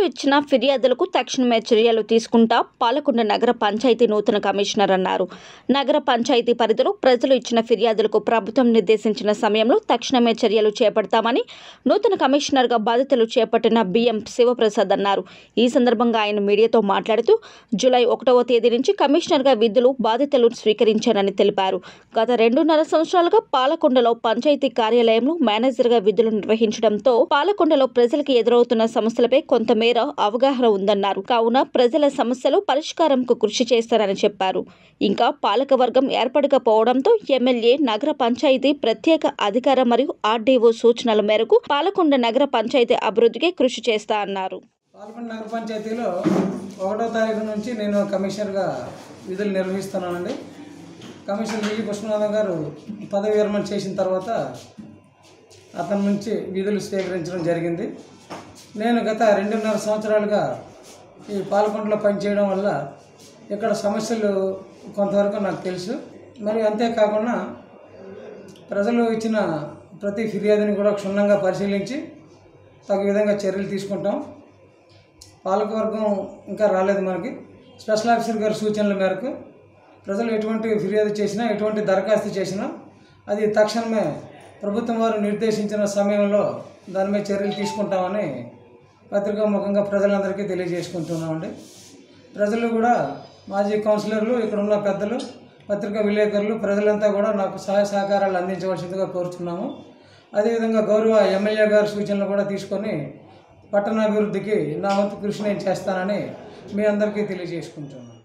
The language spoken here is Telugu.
ఇచ్చిన ఫిర్యాదులకు తక్షణమే చర్యలు తీసుకుంటా పాలకొండ నగర పంచాయతీ నూతన కమిషనర్ అన్నారు నగర పంచాయతీ పరిధిలో ప్రజలు ఇచ్చిన ఫిర్యాదులకు ప్రభుత్వం నిర్దేశించిన సమయంలో తక్షణమే చర్యలు చేపడతామని నూతన కమిషనర్గా బాధ్యతలు చేపట్టిన బిఎం శివప్రసాద్ అన్నారు ఈ సందర్భంగా ఆయన మీడియాతో మాట్లాడుతూ జూలై ఒకటవ తేదీ నుంచి కమిషనర్గా విధులు బాధ్యతలు స్వీకరించానని తెలిపారు గత రెండున్నర సంవత్సరాలుగా పాలకొండలో పంచాయతీ కార్యాలయంలో మేనేజర్గా విధులు నిర్వహించడంతో పాలకొండలో ప్రజలకు ఎదురవుతున్న సమస్యలపై కొంతమేర అవగాహన ఉందన్నారు కావున ప్రజల సమస్యలు పరిష్కారంకు కృషి చేస్తారని చెప్పారు ఇంకా పాలకవర్గం ఏర్పడకపోవడంతో ఎమ్మెల్యే నగర పంచాయతీ ప్రత్యేక అధికార మరియు ఆర్డీఓ సూచనల మేరకు పాలకొండ నగర పంచాయతీ అభివృద్ధికి కృషి చేస్తా అన్నారు పాల్గొండ నగర పంచాయతీలో ఒకటో తారీఖు నుంచి నేను కమిషనర్గా విధులు నిర్వహిస్తున్నానండి కమిషనర్ విజయ కృష్ణనాథం గారు పదవి విరమణ చేసిన తర్వాత అతని నుంచి విధులు స్వీకరించడం జరిగింది నేను గత రెండున్నర సంవత్సరాలుగా ఈ పాలకొండలో పనిచేయడం వల్ల ఇక్కడ సమస్యలు కొంతవరకు నాకు తెలుసు మరియు అంతేకాకుండా ప్రజలు ఇచ్చిన ప్రతి ఫిర్యాదుని కూడా క్షుణ్ణంగా పరిశీలించి తగు విధంగా చర్యలు తీసుకుంటాం పాలకవర్గం ఇంకా రాలేదు మనకి స్పెషల్ ఆఫీసర్ గారి సూచనల మేరకు ప్రజలు ఎటువంటి ఫిర్యాదు చేసినా ఎటువంటి దరఖాస్తు చేసినా అది తక్షణమే ప్రభుత్వం వారు నిర్దేశించిన సమయంలో దాని మీద చర్యలు తీసుకుంటామని పత్రికా ముఖంగా ప్రజలందరికీ తెలియజేసుకుంటున్నామండి ప్రజలు కూడా మాజీ కౌన్సిలర్లు ఇక్కడ ఉన్న పెద్దలు పత్రికా విలేకరులు ప్రజలంతా కూడా నాకు సహాయ సహకారాలు అందించవలసిందిగా కోరుతున్నాము అదేవిధంగా గౌరవ ఎమ్మెల్యే గారి సూచనలు కూడా తీసుకొని పట్టణాభివృద్ధికి నా వంతు కృషి నేను చేస్తానని మీ అందరికీ తెలియజేసుకుంటున్నాను